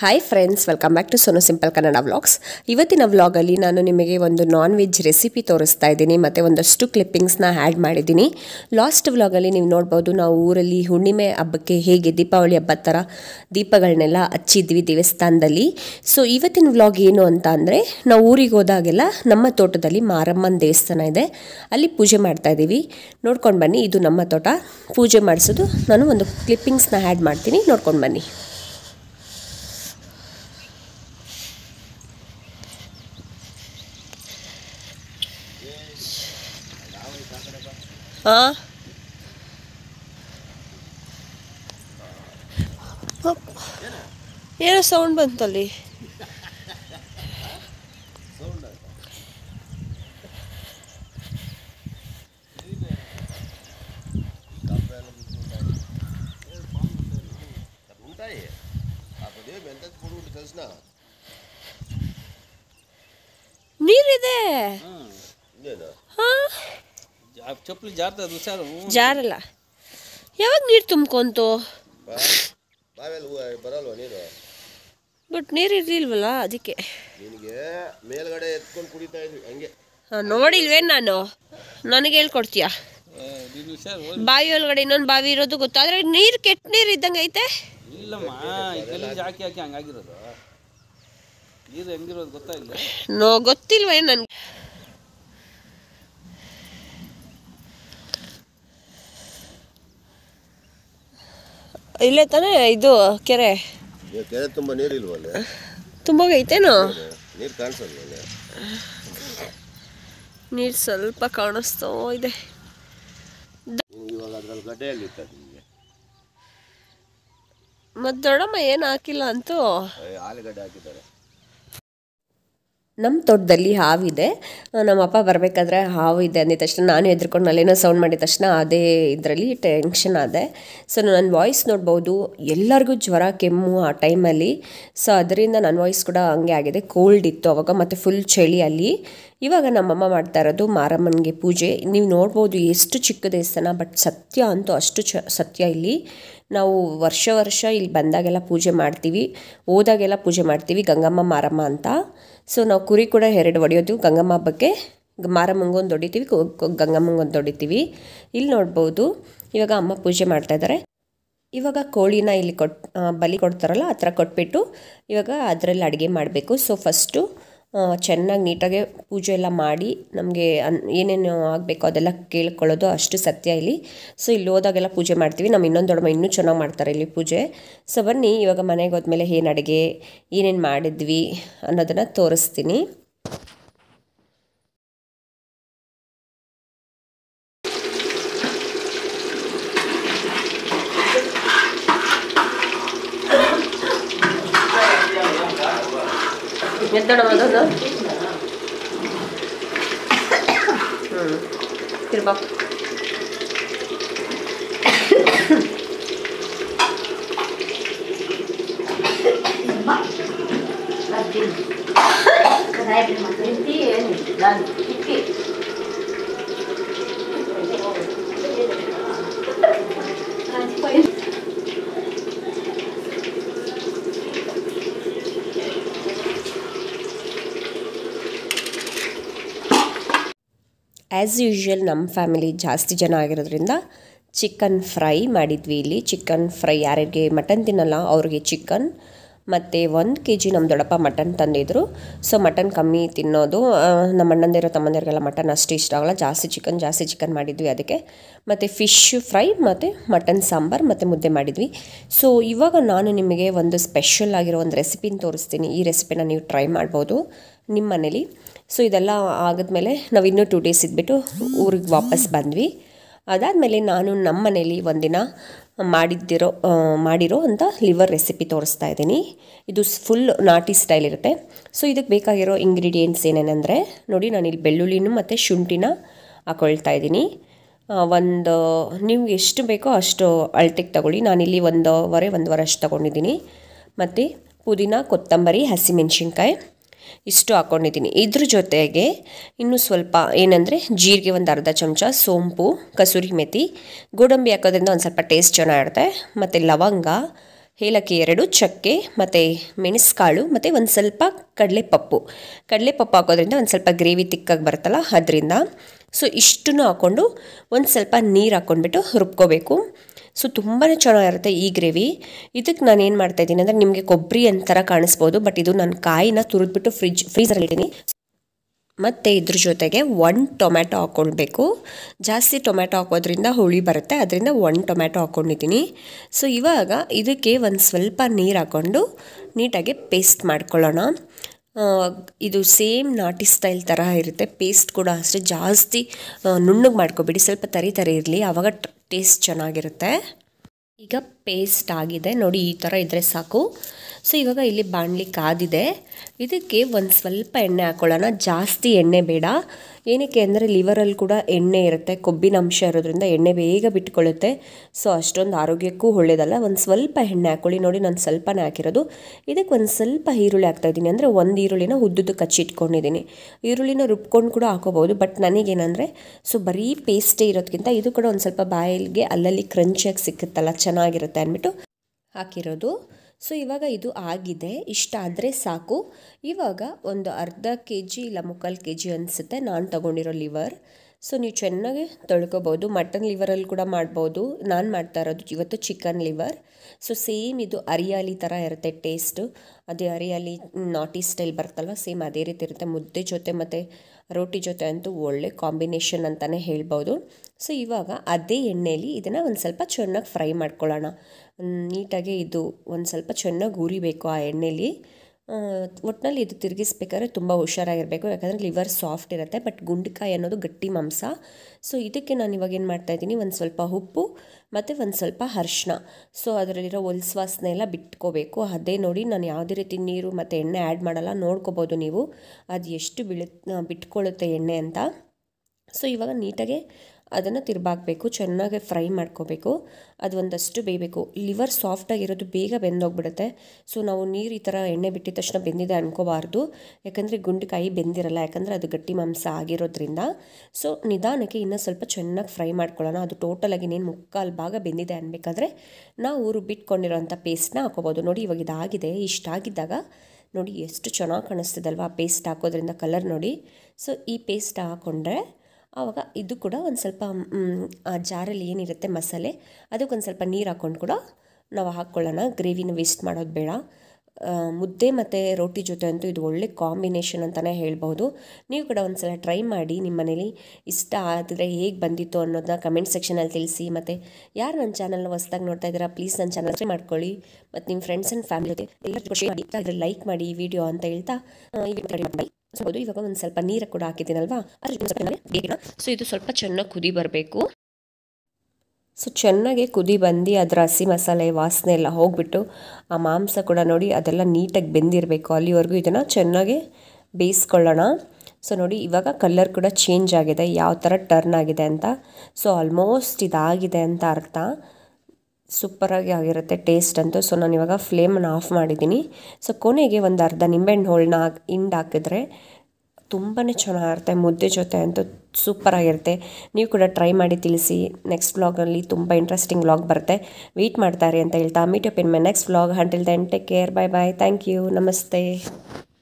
hi friends welcome back to Sonu simple Kannada vlogs ಇವತ್ತಿನ ವ್ಲಾಗಲ್ಲಿ ನಾನು ನಿಮಗೆ ಒಂದು ನಾನ್ ವೆಜ್ ರೆಸಿಪಿ ತೋರಿಸ್ತಾ ಇದ್ದೀನಿ ಮತ್ತು ಒಂದಷ್ಟು ಕ್ಲಿಪ್ಪಿಂಗ್ಸ್ನ ಆ್ಯಡ್ ಮಾಡಿದ್ದೀನಿ ಲಾಸ್ಟ್ ವ್ಲಾಗಲ್ಲಿ ನೀವು ನೋಡ್ಬೋದು ನಾವು ಊರಲ್ಲಿ ಹುಣ್ಣಿಮೆ ಹಬ್ಬಕ್ಕೆ ಹೇಗೆ ದೀಪಾವಳಿ ಹಬ್ಬದ ಥರ ದೀಪಗಳನ್ನೆಲ್ಲ ಹಚ್ಚಿದ್ವಿ ದೇವಸ್ಥಾನದಲ್ಲಿ ಸೊ ಇವತ್ತಿನ ವ್ಲಾಗ್ ಏನು ಅಂತ ಅಂದರೆ ನಾವು ಊರಿಗೆ ಹೋದಾಗೆಲ್ಲ ನಮ್ಮ ತೋಟದಲ್ಲಿ ಮಾರಮ್ಮನ ದೇವಸ್ಥಾನ ಇದೆ ಅಲ್ಲಿ ಪೂಜೆ ಮಾಡ್ತಾ ಇದ್ದೀವಿ ನೋಡ್ಕೊಂಡು ಬನ್ನಿ ಇದು ನಮ್ಮ ತೋಟ ಪೂಜೆ ಮಾಡಿಸೋದು ನಾನು ಒಂದು ಕ್ಲಿಪ್ಪಿಂಗ್ಸ್ನ ಆ್ಯಡ್ ಮಾಡ್ತೀನಿ ನೋಡ್ಕೊಂಡು ಬನ್ನಿ ಹಾಂ ಏನೋ ಸೌಂಡ್ ಬಂತಲ್ಲಿ ఉంటాయి కాకపోతే మెంత పొడి ఉంటుంది తెలిసిన ನೀರಿದೆ నేను ಹಾಂ ಜಾ- ಚಪ್ಪಲಿ ಜಾರ್ತದೆ ಹುಷಾರು ಜಾರಲ್ಲ ಯಾವಾಗ ನೀರು ತುಂಬ್ಕೊಂತು ಬಾ ಬಾವೆಲ್ಲ ಬರಲ್ವಾ ನೀನು ಬಟ್ ನೀರು ಇರಲಿಲ್ವಲ್ಲ ಅದಕ್ಕೆ ನಿನಗೆ ಮೇಲ್ಗಡೆ ಎತ್ಕೊಂಡು ಕುಡಿತಾ ಇದ್ವಿ ಹಂಗೆ ಹಾಂ ನೋಡಿಲ್ವೇನು ನಾನು ನನಗೆ ಹೇಳ್ಕೊಡ್ತೀಯಾ ಏ, ನೀನು ಹುಷಾರು ಬಾವಿ ಒಳಗಡೆ ಇನ್ನೊಂದು ಬಾವಿ ಇರೋದು ಗೊತ್ತಾದ್ರೆ ನೀರು ಕೆಟ್ಟ ನೀರು ಇದ್ದಂಗೆ ಐತೆ ಇಲ್ಲಮ್ಮ ಈ ಗಲೀಜು ಹಾಕಿ ಹಾಕಿ ಹಂಗಾಗಿರೋದು ನೀರು ಹೆಂಗಿರೋದು ಗೊತ್ತಾಗಿಲ್ಲ ನೋ ಗೊತ್ತಿಲ್ವೇ ನನ್ಗೆ ಇಲ್ಲೇ ತಾನೇ ಇದು ಕೆರೆ ನೀವು ಕೆರೆ ತುಂಬ ನೀರಿಲ್ವಲ್ಲ ತುಂಬೋಗೈತೇನೋ ನೀರು ಕಾಣಿಸಲ್ವ ನೀರು ಸ್ವಲ್ಪ ಕಾಣಿಸ್ತಾ ಇದೆ ಇವಾಗ ಅದ್ರಲ್ಲಿ ಗಡ್ಡೆಯಲ್ಲಿ ಇತ್ತ ನಿಮಗೆ ಮತ್ತು ದೊಡ್ಡಮ್ಮ ಏನು ಹಾಕಿಲ್ಲ ಅಂತೂ ಆಲೂಗಡ್ಡೆ ಹಾಕಿದ್ದಾರೆ ನಮ್ಮ ತೋಟದಲ್ಲಿ ಹಾವಿದೆ ನಮ್ಮ ಅಪ್ಪ ಬರಬೇಕಾದ್ರೆ ಹಾವು ಇದೆ ಅಂದಿದ ತಕ್ಷಣ ನಾನು ಹೆದ್ರ್ಕೊಂಡು ಅಲ್ಲೇನೋ ಸೌಂಡ್ ಮಾಡಿದ ತಕ್ಷಣ ಅದೇ ಇದರಲ್ಲಿ ಟೆನ್ಷನ್ ಆದೆ ಸೊ ನನ್ನ ವಾಯ್ಸ್ ನೋಡ್ಬೋದು ಎಲ್ಲರಿಗೂ ಜ್ವರ ಕೆಮ್ಮು ಆ ಟೈಮಲ್ಲಿ ಸೊ ಅದರಿಂದ ನನ್ನ ವಾಯ್ಸ್ ಕೂಡ ಹಂಗೆ ಆಗಿದೆ ಕೋಲ್ಡ್ ಇತ್ತು ಅವಾಗ ಮತ್ತು ಫುಲ್ ಚಳಿ ಅಲ್ಲಿ ಇವಾಗ ನಮ್ಮಮ್ಮ ಮಾಡ್ತಾ ಇರೋದು ಮಾರಮ್ಮನಿಗೆ ಪೂಜೆ ನೀವು ನೋಡ್ಬೋದು ಎಷ್ಟು ಚಿಕ್ಕ ದೇವಸ್ಥಾನ ಬಟ್ ಸತ್ಯ ಅಂತೂ ಅಷ್ಟು ಚ ಸತ್ಯ ಇಲ್ಲಿ ನಾವು ವರ್ಷ ವರ್ಷ ಇಲ್ಲಿ ಬಂದಾಗೆಲ್ಲ ಪೂಜೆ ಮಾಡ್ತೀವಿ ಹೋದಾಗೆಲ್ಲ ಪೂಜೆ ಮಾಡ್ತೀವಿ ಗಂಗಮ್ಮ ಮಾರಮ್ಮ ಅಂತ ಸೊ ನಾವು ಕುರಿ ಕೂಡ ಎರಡು ಹೊಡೆಯೋದು ಗಂಗಮ್ಮ ಹಬ್ಬಕ್ಕೆ ಗ- ಮಾರಮ್ಮಂಗೊಂದು ಹೊಡಿತೀವಿ ಗೊ- ಗೊ- ಗಂಗಮ್ಮಂಗೊಂದು ಹೊಡಿತೀವಿ ಇಲ್ಲಿ ನೋಡ್ಬೋದು ಇವಾಗ ಅಮ್ಮ ಪೂಜೆ ಮಾಡ್ತಾ ಇದ್ದಾರೆ ಇವಾಗ ಕೋಳಿನ ಇಲ್ಲಿ ಕೊಟ್ ಆ, ಬಲಿ ಕೊಡ್ತಾರಲ್ಲ ಆ ಥರ ಕೊಟ್ಬಿಟ್ಟು ಇವಾಗ ಅದರಲ್ಲಿ ಅಡುಗೆ ಮಾಡಬೇಕು ಸೊ ಫಸ್ಟು ಚೆನ್ನಾಗಿ ನೀಟಾಗಿ ಪೂಜೆ ಎಲ್ಲ ಮಾಡಿ ನಮಗೆ ಅನ್ ಏನೇನು ಆಗಬೇಕು ಅದೆಲ್ಲ ಕೇಳ್ಕೊಳ್ಳೋದು ಅಷ್ಟು ಸತ್ಯ ಇಲ್ಲಿ ಸೊ ಇಲ್ಲಿ ಹೋದಾಗೆಲ್ಲ ಪೂಜೆ ಮಾಡ್ತೀವಿ ನಮ್ಮ ಇನ್ನೊಂದು ದೊಡ್ಡಮ್ಮ ಇನ್ನೂ ಚೆನ್ನಾಗಿ ಮಾಡ್ತಾರೆ ಇಲ್ಲಿ ಪೂಜೆ ಸೊ ಬನ್ನಿ ಇವಾಗ ಮನೆಗೆ ಹೋದ್ಮೇಲೆ ಏನು ಅಡುಗೆ ಏನೇನು ಮಾಡಿದ್ವಿ ಅನ್ನೋದನ್ನು ತೋರಿಸ್ತೀನಿ ಎದ್ದೋಣ ಅದೊಂದು ಹ್ಞೂ ತಿರ್ಬಾ ಆ್ಯಸ್ ಯೂಶ್ವಲ್ ನಮ್ಮ ಫ್ಯಾಮಿಲಿ ಜಾಸ್ತಿ ಜನ ಆಗಿರೋದ್ರಿಂದ ಚಿಕನ್ ಫ್ರೈ ಮಾಡಿದ್ವಿ ಇಲ್ಲಿ ಚಿಕನ್ ಫ್ರೈ ಯಾರಿಗೆ ಮಟನ್ ತಿನ್ನಲ್ಲ ಅವ್ರಿಗೆ ಚಿಕನ್ ಮತ್ತು ಒಂದು ಕೆ ಜಿ ನಮ್ಮ ದೊಡ್ಡಪ್ಪ ಮಟನ್ ತಂದಿದ್ರು ಸೊ ಮಟನ್ ಕಮ್ಮಿ ತಿನ್ನೋದು ಆ, ನಮ್ಮ ಅಣ್ಣಂದಿರೋ ತಮ್ಮಂದಿರಿಗೆಲ್ಲ ಮಟನ್ ಅಷ್ಟು ಇಷ್ಟ ಆಗಲ್ಲ ಜಾಸ್ತಿ ಚಿಕನ್ ಜಾಸ್ತಿ ಚಿಕನ್ ಮಾಡಿದ್ವಿ ಅದಕ್ಕೆ ಮತ್ತು ಫಿಶ್ ಫ್ರೈ ಮತ್ತು ಮಟನ್ ಸಾಂಬಾರು ಮತ್ತು ಮುದ್ದೆ ಮಾಡಿದ್ವಿ ಸೊ ಇವಾಗ ನಾನು ನಿಮಗೆ ಒಂದು ಸ್ಪೆಷಲ್ ಆಗಿರೋ ಒಂದು ರೆಸಿಪಿನ ತೋರಿಸ್ತೀನಿ ಈ ರೆಸಿಪಿನ ನೀವು ಟ್ರೈ ಮಾಡ್ಬೋದು ನಿಮ್ಮ ಮನೇಲಿ ಸೊ ಇದೆಲ್ಲ ಆದಮೇಲೆ ನಾವು ಇನ್ನೂ ಟೂ ಡೇಸ್ ಇದ್ಬಿಟ್ಟು ಊರಿಗೆ ವಾಪಸ್ ಬಂದ್ವಿ ಅದಾದಮೇಲೆ ನಾನು ನಮ್ಮ ಮನೇಲಿ ಒಂದಿನ ಮಾಡಿದ್ದಿರೋ ಆ, ಮಾಡಿರೋ ಅಂತ ಲಿವರ್ ರೆಸಿಪಿ ತೋರಿಸ್ತಾ ಇದ್ದೀನಿ ಇದು ಫುಲ್ ನಾಟಿ ಸ್ಟೈಲ್ ಇರುತ್ತೆ ಸೊ ಇದಕ್ಕೆ ಬೇಕಾಗಿರೋ ಇಂಗ್ರೀಡಿಯೆಂಟ್ಸ್ ಏನೇನೆಂದರೆ ನೋಡಿ ನಾನಿಲ್ಲಿ ಬೆಳ್ಳುಳ್ಳಿನೂ ಮತ್ತು ಶುಂಠಿನ ಹಾಕೊಳ್ತಾ ಇದ್ದೀನಿ ಒಂದು ನೀವು ಎಷ್ಟು ಬೇಕೋ ಅಷ್ಟು ಅಳತೆಗೆ ತಗೊಳ್ಳಿ ನಾನಿಲ್ಲಿ ಒಂದೂವರೆ ಒಂದೂವರೆ ಅಷ್ಟು ತೊಗೊಂಡಿದ್ದೀನಿ ಮತ್ತು ಪುದೀನ ಕೊತ್ತಂಬರಿ ಹಸಿಮೆಣ್ಸಿನ್ಕಾಯಿ ಇಷ್ಟು ಹಾಕ್ಕೊಂಡಿದ್ದೀನಿ ಇದ್ರ ಜೊತೆಗೆ ಇನ್ನೂ ಸ್ವಲ್ಪ ಏನಂದರೆ ಜೀರಿಗೆ ಒಂದು ಅರ್ಧ ಚಮಚ ಸೋಂಪು ಕಸೂರಿ ಮೆಥಿ ಗೋಡಂಬಿ ಹಾಕೋದ್ರಿಂದ ಒಂದು ಸ್ವಲ್ಪ ಟೇಸ್ಟ್ ಚೆನ್ನಾಗಿರುತ್ತೆ ಮತ್ತು ಲವಂಗ ಏಲಕ್ಕಿ ಎರಡು ಚಕ್ಕೆ ಮತ್ತು ಮೆಣಸುಕಾಳು ಮತ್ತು ಒಂದು ಸ್ವಲ್ಪ ಕಡಲೆಪಪ್ಪು ಕಡಲೆಪಪ್ಪು ಹಾಕೋದ್ರಿಂದ ಒಂದು ಸ್ವಲ್ಪ ಗ್ರೇವಿ ತಿಕ್ಕಾಗಿ ಬರುತ್ತಲ್ಲ ಅದರಿಂದ ಸೊ ಇಷ್ಟನ್ನು ಹಾಕ್ಕೊಂಡು ಒಂದು ಸ್ವಲ್ಪ ನೀರು ಹಾಕ್ಕೊಂಡ್ಬಿಟ್ಟು ರುಬ್ಕೋಬೇಕು ಸೊ ತುಂಬಾ ಚೆನ್ನಾಗಿರುತ್ತೆ ಈ ಗ್ರೇವಿ ಇದಕ್ಕೆ ನಾನು ಏನು ಮಾಡ್ತಾಯಿದ್ದೀನಿ ಅಂದರೆ ನಿಮಗೆ ಕೊಬ್ಬರಿ ಅಂತರ ಕಾಣಿಸ್ಬೋದು ಬಟ್ ಇದು ನಾನು ಕಾಯಿನ ತುರಿದ್ಬಿಟ್ಟು ಫ್ರಿಜ್ ಫ್ರೀಸರಲ್ಲಿ ಇದ್ದೀನಿ ಮತ್ತು ಇದ್ರ ಜೊತೆಗೆ ಒನ್ ಟೊಮ್ಯಾಟೊ ಹಾಕ್ಕೊಳ್ಬೇಕು ಜಾಸ್ತಿ ಟೊಮ್ಯಾಟೊ ಹಾಕೋದ್ರಿಂದ ಹುಳಿ ಬರುತ್ತೆ ಅದರಿಂದ ಒನ್ ಟೊಮ್ಯಾಟೊ ಹಾಕ್ಕೊಂಡಿದ್ದೀನಿ ಸೊ ಇವಾಗ ಇದಕ್ಕೆ ಒಂದು ಸ್ವಲ್ಪ ನೀರು ಹಾಕ್ಕೊಂಡು ನೀಟಾಗಿ ಪೇಸ್ಟ್ ಮಾಡ್ಕೊಳ್ಳೋಣ ಆ, ಇದು ಸೇಮ್ ನಾಟಿ ಸ್ಟೈಲ್ ಥರ ಇರುತ್ತೆ ಪೇಸ್ಟ್ ಕೂಡ ಅಷ್ಟೇ ಜಾಸ್ತಿ ನುಣ್ಣಗೆ ಮಾಡ್ಕೊಬಿಡಿ ಸ್ವಲ್ಪ ತರಿ ತರಿ ಇರಲಿ ಆವಾಗ ಟೇಸ್ಟ್ ಚೆನ್ನಾಗಿರುತ್ತೆ ಈಗ ಪೇಸ್ಟ್ ಆಗಿದೆ ನೋಡಿ ಈ ಥರ ಇದ್ದರೆ ಸಾಕು ಸೊ ಇವಾಗ ಇಲ್ಲಿ ಬಾಣಲಿ ಕಾದಿದೆ ಇದಕ್ಕೆ ಒಂದು ಸ್ವಲ್ಪ ಎಣ್ಣೆ ಹಾಕ್ಕೊಳ್ಳೋಣ ಜಾಸ್ತಿ ಎಣ್ಣೆ ಬೇಡ ಏನಕ್ಕೆ ಅಂದರೆ ಲಿವರಲ್ಲಿ ಕೂಡ ಎಣ್ಣೆ ಇರುತ್ತೆ ಕೊಬ್ಬಿನ ಅಂಶ ಇರೋದ್ರಿಂದ ಎಣ್ಣೆ ಬೇಗ ಬಿಟ್ಕೊಳ್ಳುತ್ತೆ ಸೊ ಅಷ್ಟೊಂದು ಆರೋಗ್ಯಕ್ಕೂ ಒಳ್ಳೆಯದಲ್ಲ ಒಂದು ಸ್ವಲ್ಪ ಎಣ್ಣೆ ಹಾಕ್ಕೊಳ್ಳಿ ನೋಡಿ ನಾನು ಸ್ವಲ್ಪನೇ ಹಾಕಿರೋದು ಇದಕ್ಕೆ ಒಂದು ಸ್ವಲ್ಪ ಈರುಳ್ಳಿ ಹಾಕ್ತಾಯಿದ್ದೀನಿ ಅಂದರೆ ಒಂದು ಈರುಳ್ಳಿನ ಉದ್ದುದ್ದು ಕಚ್ಚಿಟ್ಕೊಂಡಿದ್ದೀನಿ ಈರುಳ್ಳಿನ ರುಬ್ಕೊಂಡು ಕೂಡ ಹಾಕೋಬೋದು ಬಟ್ ನನಗೇನಂದರೆ ಸೊ ಬರೀ ಪೇಸ್ಟೇ ಇರೋದಕ್ಕಿಂತ ಇದು ಕೂಡ ಒಂದು ಸ್ವಲ್ಪ ಬಾಯಿಗೆ ಅಲ್ಲಲ್ಲಿ ಕ್ರಂಚಿಯಾಗಿ ಸಿಕ್ಕುತ್ತಲ್ಲ ಚೆನ್ನಾಗಿರುತ್ತೆ ಅಂದ್ಬಿಟ್ಟು ಹಾಕಿರೋದು ಸೊ ಇವಾಗ ಇದು ಆಗಿದೆ ಇಷ್ಟ ಆದರೆ ಸಾಕು ಇವಾಗ ಒಂದು ಅರ್ಧ ಕೆ ಜಿ ಇಲ್ಲ ಮುಕ್ಕಾಲು ಕೆ ಜಿ ಅನಿಸುತ್ತೆ ನಾನು ತೊಗೊಂಡಿರೋ ಲಿವರ್ ಸೊ ನೀವು ಚೆನ್ನಾಗಿ ತೊಳ್ಕೊಬೋದು ಮಟನ್ ಲಿವರಲ್ಲಿ ಕೂಡ ಮಾಡ್ಬೋದು ನಾನು ಮಾಡ್ತಾ ಇರೋದು ಇವತ್ತು ಚಿಕನ್ ಲಿವರ್ ಸೊ ಸೇಮ್ ಇದು ಅರಿಯಾಲಿ ಥರ ಇರುತ್ತೆ ಟೇಸ್ಟು ಅದೇ ಅರಿಯಾಲಿ ನಾಟಿ ಸ್ಟೈಲ್ ಬರುತ್ತಲ್ವ ಸೇಮ್ ಅದೇ ರೀತಿ ಇರುತ್ತೆ ಮುದ್ದೆ ಜೊತೆ ಮತ್ತು ರೋಟಿ ಜೊತೆ ಅಂತೂ ಒಳ್ಳೆ ಕಾಂಬಿನೇಷನ್ ಅಂತಲೇ ಹೇಳ್ಬೋದು ಸೊ ಇವಾಗ ಅದೇ ಎಣ್ಣೆಯಲ್ಲಿ ಇದನ್ನು ಒಂದು ಸ್ವಲ್ಪ ಚೆನ್ನಾಗಿ ಫ್ರೈ ಮಾಡ್ಕೊಳ್ಳೋಣ ನೀಟಾಗಿ ಇದು ಒಂದು ಸ್ವಲ್ಪ ಚೆನ್ನಾಗಿ ಉರಿಬೇಕು ಆ ಎಣ್ಣೆಲಿ ಒಟ್ಟಿನಲ್ಲಿ ಇದು ತಿರುಗಿಸ್ಬೇಕಾದ್ರೆ ತುಂಬ ಹುಷಾರಾಗಿರಬೇಕು ಯಾಕಂದರೆ ಲಿವರ್ ಸಾಫ್ಟ್ ಇರುತ್ತೆ ಬಟ್ ಗುಂಡ್ಕಾಯಿ ಅನ್ನೋದು ಗಟ್ಟಿ ಮಾಂಸ ಸೊ ಇದಕ್ಕೆ ನಾನು ಇವಾಗ ಏನು ಮಾಡ್ತಾಯಿದ್ದೀನಿ ಒಂದು ಸ್ವಲ್ಪ ಉಪ್ಪು ಮತ್ತು ಒಂದು ಸ್ವಲ್ಪ ಅರ್ಶಿನ ಸೊ ಅದರಲ್ಲಿರೋ ಹೊಲ್ಸ್ವಾಸನೆ ಎಲ್ಲ ಬಿಟ್ಕೋಬೇಕು ಅದೇ ನೋಡಿ ನಾನು ಯಾವುದೇ ರೀತಿ ನೀರು ಮತ್ತು ಎಣ್ಣೆ ಆ್ಯಡ್ ಮಾಡಲ್ಲ ನೋಡ್ಕೋಬೋದು ನೀವು ಅದು ಎಷ್ಟು ಬೀಳು ಬಿಟ್ಕೊಳ್ಳುತ್ತೆ ಎಣ್ಣೆ ಅಂತ ಸೊ ಇವಾಗ ನೀಟಾಗೆ ಅದನ್ನು ತಿರ್ಬಾಕಬೇಕು ಚೆನ್ನಾಗಿ ಫ್ರೈ ಮಾಡ್ಕೋಬೇಕು ಅದು ಒಂದಷ್ಟು ಬೇಯಬೇಕು ಲಿವರ್ ಸಾಫ್ಟಾಗಿರೋದು ಬೇಗ ಬೆಂದೋಗ್ಬಿಡುತ್ತೆ ಸೊ ನಾವು ನೀರು ಈ ಥರ ಎಣ್ಣೆ ಬಿಟ್ಟಿದ ತಕ್ಷಣ ಬೆಂದಿದೆ ಅನ್ಕೋಬಾರ್ದು ಯಾಕಂದರೆ ಗುಂಡುಕಾಯಿ ಬೆಂದಿರಲ್ಲ ಯಾಕಂದರೆ ಅದು ಗಟ್ಟಿ ಮಾಂಸ ಆಗಿರೋದ್ರಿಂದ ಸೊ ನಿಧಾನಕ್ಕೆ ಇನ್ನೂ ಸ್ವಲ್ಪ ಚೆನ್ನಾಗಿ ಫ್ರೈ ಮಾಡ್ಕೊಳ್ಳೋಣ ಅದು ಟೋಟಲಾಗಿ ಇನ್ನೇನು ಮುಕ್ಕಾಲು ಭಾಗ ಬೆಂದಿದೆ ಅನ್ಬೇಕಾದ್ರೆ ನಾವು ರುಬ್ಬಿಟ್ಕೊಂಡಿರೋಂಥ ಪೇಸ್ಟ್ನ ಹಾಕೋಬೋದು ನೋಡಿ ಇವಾಗ ಇದಾಗಿದೆ ಇಷ್ಟಾಗಿದ್ದಾಗ ನೋಡಿ ಎಷ್ಟು ಚೆನ್ನಾಗಿ ಕಾಣಿಸ್ತದಲ್ವ ಆ ಪೇಸ್ಟ್ ಹಾಕೋದ್ರಿಂದ ಕಲರ್ ನೋಡಿ ಸೊ ಈ ಪೇಸ್ಟ್ ಹಾಕ್ಕೊಂಡ್ರೆ ಆವಾಗ ಇದು ಕೂಡ ಒಂದು ಸ್ವಲ್ಪ ಮ್, ಆ ಜಾರಲ್ಲಿ ಏನಿರುತ್ತೆ ಮಸಾಲೆ ಅದಕ್ಕೊಂದು ಸ್ವಲ್ಪ ನೀರು ಹಾಕ್ಕೊಂಡು ಕೂಡ ನಾವು ಹಾಕ್ಕೊಳ್ಳೋಣ ಗ್ರೇವಿನ ವೇಸ್ಟ್ ಮಾಡೋದು ಬೇಡ ಆ, ಮುದ್ದೆ ಮತ್ತು ರೋಟಿ ಜೊತೆ ಅಂತೂ ಇದು ಒಳ್ಳೆ ಕಾಂಬಿನೇಷನ್ ಅಂತಲೇ ಹೇಳ್ಬೋದು ನೀವು ಕೂಡ ಒಂದು ಸಲ ಟ್ರೈ ಮಾಡಿ ನಿಮ್ಮ ಮನೇಲಿ ಇಷ್ಟ ಆದರೆ ಹೇಗೆ ಬಂದಿತ್ತು ಅನ್ನೋದನ್ನ ಕಮೆಂಟ್ ಸೆಕ್ಷನಲ್ಲಿ ತಿಳಿಸಿ ಮತ್ತು ಯಾರು ನನ್ನ ಚಾನಲ್ನ ಹೊಸ್ದಾಗಿ ನೋಡ್ತಾ ಇದ್ದೀರಾ ಪ್ಲೀಸ್ ನನ್ನ ಚಾನಲ್ ಸಬ್ಸ್ಕ್ರೈಬ್ ಮಾಡ್ಕೊಳ್ಳಿ ಮತ್ತು ನಿಮ್ಮ ಫ್ರೆಂಡ್ಸ್ ಆ್ಯಂಡ್ ಫ್ಯಾಮಿಲಿ ಜೊತೆ ಎಲ್ಲರಿಗೂ ಶೇರ್ ಮಾಡಿ ಅದ್ರ ಲೈಕ್ ಮಾಡಿ ಈ ವಿಡಿಯೋ ಅಂತ ಹೇಳ್ತಾ ಆ, ಈ ವಿಡಿಯೋ ಮಾಡಿ ಸೊ ಹೌದು ಇವಾಗ ಒಂದು ಸ್ವಲ್ಪ ನೀರು ಕೂಡ ಹಾಕಿದ್ದೀನಲ್ವಾ ಅದ್ರ ಜೊತೆ ಸ್ವಲ್ಪ ಬೇಗ ಸೊ ಇದು ಸ್ವಲ್ಪ ಚೆನ್ನಾಗಿ ಕುದಿ ಬರಬೇಕು ಸೊ ಚೆನ್ನಾಗಿ ಕುದಿ ಬಂದು ಅದರ ಹಸಿ ಮಸಾಲೆ ವಾಸನೆ ಎಲ್ಲ ಹೋಗ್ಬಿಟ್ಟು ಆ ಮಾಂಸ ಕೂಡ ನೋಡಿ ಅದೆಲ್ಲ ನೀಟಾಗಿ ಬೆಂದಿರಬೇಕು ಅಲ್ಲಿವರೆಗೂ ಇದನ್ನು ಚೆನ್ನಾಗಿ ಬೇಯಿಸ್ಕೊಳ್ಳೋಣ ಸೊ ನೋಡಿ ಇವಾಗ ಕಲರ್ ಕೂಡ ಚೇಂಜ್ ಆಗಿದೆ ಯಾವ ಥರ ಟರ್ನ್ ಆಗಿದೆ ಅಂತ ಸೊ ಆಲ್ಮೋಸ್ಟ್ ಇದಾಗಿದೆ ಅಂತ ಅರ್ಥ ಸೂಪರಾಗಿ ಆಗಿರುತ್ತೆ ಟೇಸ್ಟ್ ಅಂತೂ ಸೊ ನಾನು ಇವಾಗ ಫ್ಲೇಮನ್ನು ಆಫ್ ಮಾಡಿದ್ದೀನಿ ಸೊ ಕೊನೆಗೆ ಒಂದು ಅರ್ಧ ನಿಂಬೆಹಣ್ಣು ಹೋಳನ್ನ ಹಿಂಡ್ ಹಾಕಿದ್ರೆ ತುಂಬಾ ಚೆನ್ನಾಗಿರುತ್ತೆ ಮುದ್ದೆ ಜೊತೆ ಅಂತೂ ಸೂಪರಾಗಿರುತ್ತೆ ನೀವು ಕೂಡ ಟ್ರೈ ಮಾಡಿ ತಿಳಿಸಿ ನೆಕ್ಸ್ಟ್ ವ್ಲಾಗಲ್ಲಿ ತುಂಬ ಇಂಟ್ರೆಸ್ಟಿಂಗ್ ವ್ಲಾಗ್ ಬರುತ್ತೆ ವೆಯ್ಟ್ ಮಾಡ್ತಾರೆ ಅಂತ ಹೇಳ್ತಾ meet up in my next vlog until then take care bye bye thank you ನಮಸ್ತೆ